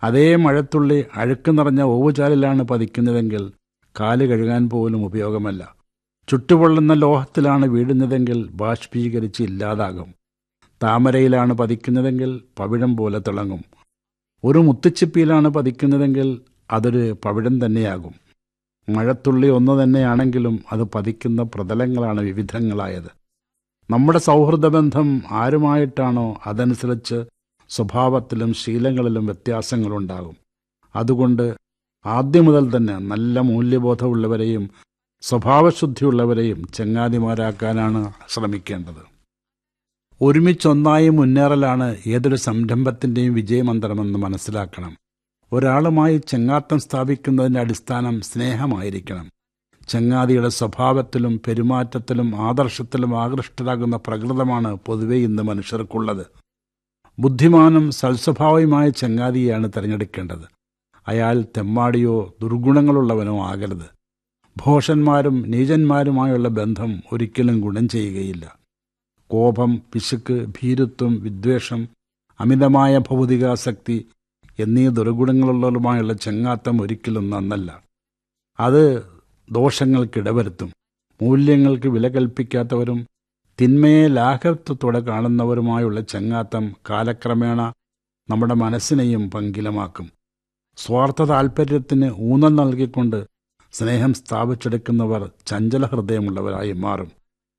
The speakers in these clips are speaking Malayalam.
അതേ മഴത്തുള്ളി അഴുക്ക് നിറഞ്ഞ ഓവുചാലിലാണ് പതിക്കുന്നതെങ്കിൽ കാല് കഴുകാൻ പോലും ഉപയോഗമല്ല ചുട്ടുപൊള്ളുന്ന ലോഹത്തിലാണ് വീഴുന്നതെങ്കിൽ ബാഷ്പീകരിച്ച് ഇല്ലാതാകും താമരയിലാണ് പതിക്കുന്നതെങ്കിൽ പവിഴം പോലെ തിളങ്ങും ഒരു മുത്തുച്ചിപ്പിയിലാണ് പതിക്കുന്നതെങ്കിൽ അതൊരു പവിഴം തന്നെയാകും മഴത്തുള്ളി ഒന്ന് തന്നെയാണെങ്കിലും അത് പതിക്കുന്ന പ്രതലങ്ങളാണ് വിവിധങ്ങളായത് നമ്മുടെ സൗഹൃദ ബന്ധം ആരുമായിട്ടാണോ അതനുസരിച്ച് സ്വഭാവത്തിലും ശീലങ്ങളിലും വ്യത്യാസങ്ങളുണ്ടാകും അതുകൊണ്ട് ആദ്യം മുതൽ തന്നെ നല്ല മൂല്യബോധമുള്ളവരെയും സ്വഭാവശുദ്ധിയുള്ളവരെയും ചങ്ങാതിമാരാക്കാനാണ് ശ്രമിക്കേണ്ടത് ഒരുമിച്ചൊന്നായി മുന്നേറലാണ് ഏതൊരു സംരംഭത്തിൻ്റെയും വിജയമന്ത്രമെന്ന് മനസ്സിലാക്കണം ഒരാളുമായി ചങ്ങാത്തം സ്ഥാപിക്കുന്നതിൻ്റെ അടിസ്ഥാനം സ്നേഹമായിരിക്കണം ചങ്ങാതിയുടെ സ്വഭാവത്തിലും പെരുമാറ്റത്തിലും ആദർശത്തിലും ആകൃഷ്ടരാകുന്ന പ്രകൃതമാണ് പൊതുവെ ഇന്ന് മനുഷ്യർക്കുള്ളത് ബുദ്ധിമാനും സൽസ്വഭാവയുമായ ചങ്ങാതിയെയാണ് തിരഞ്ഞെടുക്കേണ്ടത് അയാൾ തെമ്മാടിയോ ദുർഗുണങ്ങളുള്ളവനോ ആകരുത് ഭോഷന്മാരും നീചന്മാരുമായുള്ള ബന്ധം ഒരിക്കലും ഗുണം ചെയ്യുകയില്ല കോപം പിശുക്ക് ഭീരുത്വം വിദ്വേഷം അമിതമായ ഭൗതികാസക്തി എന്നീ ദുർഗുണങ്ങളുള്ളവരുമായുള്ള ചങ്ങാത്തം ഒരിക്കലും നന്നല്ല അത് ദോഷങ്ങൾക്കിടവരുത്തും മൂല്യങ്ങൾക്ക് വില കൽപ്പിക്കാത്തവരും തിന്മയെ ലാഘവത്വത്തോടെ കാണുന്നവരുമായുള്ള ചങ്ങാത്തം കാലക്രമേണ നമ്മുടെ മനസ്സിനെയും പങ്കിലമാക്കും സ്വാർത്ഥ താൽപ്പര്യത്തിന് ഊന്നൽ നൽകിക്കൊണ്ട് സ്നേഹം സ്ഥാപിച്ചെടുക്കുന്നവർ ചഞ്ചല ഹൃദയമുള്ളവരായി മാറും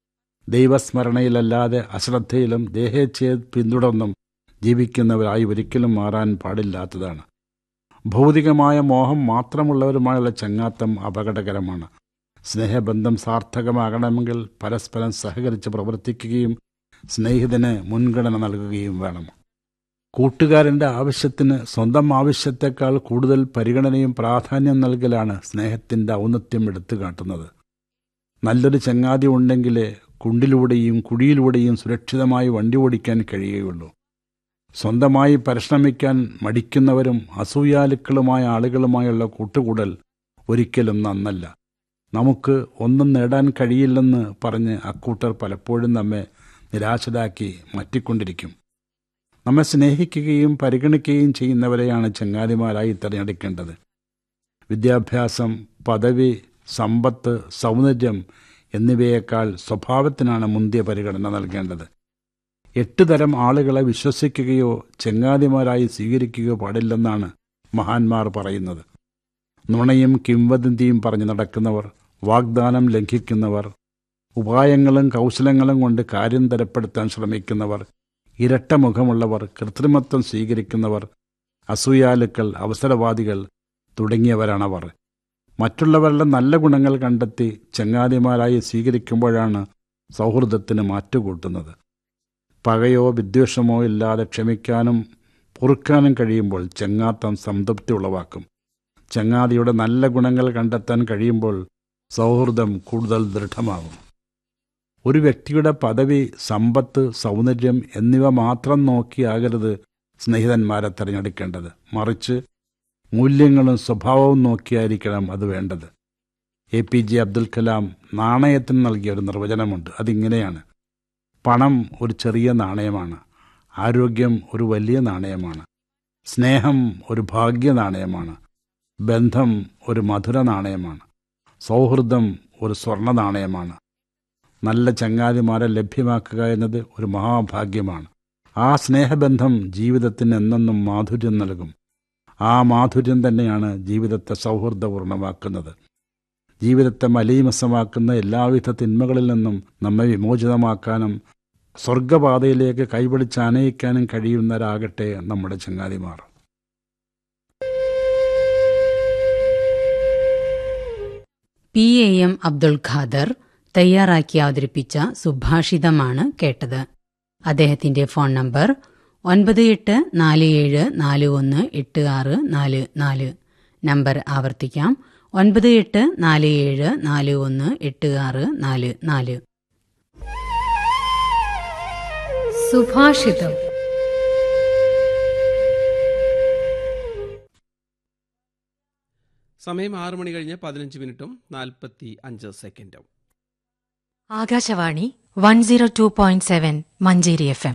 ദൈവസ്മരണയിലല്ലാതെ അശ്രദ്ധയിലും ദേഹേച്ഛയെ പിന്തുടർന്നും ജീവിക്കുന്നവരായി ഒരിക്കലും മാറാൻ പാടില്ലാത്തതാണ് ഭൗതികമായ മോഹം മാത്രമുള്ളവരുമായുള്ള ചങ്ങാത്തം അപകടകരമാണ് സ്നേഹബന്ധം സാർത്ഥകമാകണമെങ്കിൽ പരസ്പരം സഹകരിച്ച് പ്രവർത്തിക്കുകയും സ്നേഹിതന് മുൻഗണന നൽകുകയും വേണം കൂട്ടുകാരൻ്റെ ആവശ്യത്തിന് സ്വന്തം ആവശ്യത്തെക്കാൾ കൂടുതൽ പരിഗണനയും പ്രാധാന്യം നൽകലാണ് സ്നേഹത്തിൻ്റെ ഔന്നത്യം എടുത്തു കാട്ടുന്നത് നല്ലൊരു ചങ്ങാതി ഉണ്ടെങ്കിലേ കുണ്ടിലൂടെയും കുഴിയിലൂടെയും സുരക്ഷിതമായി വണ്ടി ഓടിക്കാൻ കഴിയുകയുള്ളൂ സ്വന്തമായി പരിശ്രമിക്കാൻ മടിക്കുന്നവരും അസൂയാലുക്കളുമായ ആളുകളുമായുള്ള കൂട്ടുകൂടൽ ഒരിക്കലും നന്നല്ല നമുക്ക് ഒന്നും നേടാൻ കഴിയില്ലെന്ന് പറഞ്ഞ് അക്കൂട്ടർ പലപ്പോഴും നമ്മെ നിരാശരാക്കി മാറ്റിക്കൊണ്ടിരിക്കും നമ്മെ സ്നേഹിക്കുകയും പരിഗണിക്കുകയും ചെയ്യുന്നവരെയാണ് ചങ്ങാതിമാരായി തിരഞ്ഞെടുക്കേണ്ടത് വിദ്യാഭ്യാസം പദവി സമ്പത്ത് സൗന്ദര്യം എന്നിവയേക്കാൾ സ്വഭാവത്തിനാണ് മുന്തിയ പരിഗണന നൽകേണ്ടത് എട്ട് തരം ആളുകളെ വിശ്വസിക്കുകയോ ചെങ്ങാതിമാരായി സ്വീകരിക്കുകയോ പാടില്ലെന്നാണ് മഹാന്മാർ പറയുന്നത് നുണയും കിംവദന്തിയും പറഞ്ഞു നടക്കുന്നവർ വാഗ്ദാനം ലംഘിക്കുന്നവർ ഉപായങ്ങളും കൗശലങ്ങളും കൊണ്ട് കാര്യം തരപ്പെടുത്താൻ ശ്രമിക്കുന്നവർ ഇരട്ട മുഖമുള്ളവർ കൃത്രിമത്വം സ്വീകരിക്കുന്നവർ അസൂയാലുക്കൾ അവസരവാദികൾ തുടങ്ങിയവരാണവർ മറ്റുള്ളവരുടെ നല്ല ഗുണങ്ങൾ കണ്ടെത്തി ചങ്ങാതിമാരായി സ്വീകരിക്കുമ്പോഴാണ് സൗഹൃദത്തിന് മാറ്റുകൂട്ടുന്നത് പകയോ വിദ്വേഷമോ ഇല്ലാതെ ക്ഷമിക്കാനും പൊറുക്കാനും കഴിയുമ്പോൾ ചങ്ങാത്തം സംതൃപ്തി ഉളവാക്കും ചങ്ങാതിയുടെ നല്ല ഗുണങ്ങൾ കണ്ടെത്താൻ കഴിയുമ്പോൾ സൗഹൃദം കൂടുതൽ ദൃഢമാകും ഒരു വ്യക്തിയുടെ പദവി സമ്പത്ത് സൗന്ദര്യം എന്നിവ മാത്രം നോക്കിയാകരുത് സ്നേഹിതന്മാരെ തിരഞ്ഞെടുക്കേണ്ടത് മറിച്ച് മൂല്യങ്ങളും സ്വഭാവവും നോക്കിയായിരിക്കണം അത് വേണ്ടത് A P J Abdul Kalam നാണയത്തിന് നൽകിയ ഒരു നിർവചനമുണ്ട് അതിങ്ങനെയാണ് പണം ഒരു ചെറിയ നാണയമാണ് ആരോഗ്യം ഒരു വലിയ നാണയമാണ് സ്നേഹം ഒരു ഭാഗ്യ നാണയമാണ് ബന്ധം ഒരു മധുര നാണയമാണ് സൗഹൃദം ഒരു സ്വർണ്ണ നാണയമാണ് നല്ല ചങ്ങാതിമാരെ ലഭ്യമാക്കുക എന്നത് ഒരു മഹാഭാഗ്യമാണ് ആ സ്നേഹബന്ധം ജീവിതത്തിന് എന്നെന്നും മാധുര്യം നൽകും ആ മാധുര്യം തന്നെയാണ് ജീവിതത്തെ സൗഹൃദപൂർണ്ണമാക്കുന്നത് ജീവിതത്തെ മലീമസമാക്കുന്ന എല്ലാവിധ തിന്മകളിൽ നിന്നും നമ്മെ വിമോചിതമാക്കാനും സ്വർഗപാതയിലേക്ക് കൈപിടിച്ച് അനയിക്കാനും കഴിയുന്നവരാകട്ടെ നമ്മുടെ ചങ്ങാതിമാർ P A M Abdul Khader തയ്യാറാക്കി അവതരിപ്പിച്ച സുഭാഷിതമാണ് കേട്ടത് അദ്ദേഹത്തിന്റെ ഫോൺ നമ്പർ ഒൻപത് എട്ട് നാല് ഏഴ് നാല് ഒന്ന് എട്ട് ആറ് നാല് നാല് നമ്പർ ആവർത്തിക്കാം ഒൻപത് എട്ട് നാല് ഏഴ് നാല് ഒന്ന് എട്ട് ആറ് നാല് നാല് സുഭാഷിതം സമയം ആറ് മണി കഴിഞ്ഞ് പതിനഞ്ച് മിനിറ്റും നാൽപ്പത്തി അഞ്ച് സെക്കൻഡും Akashvani one zero two point seven Manjeri F M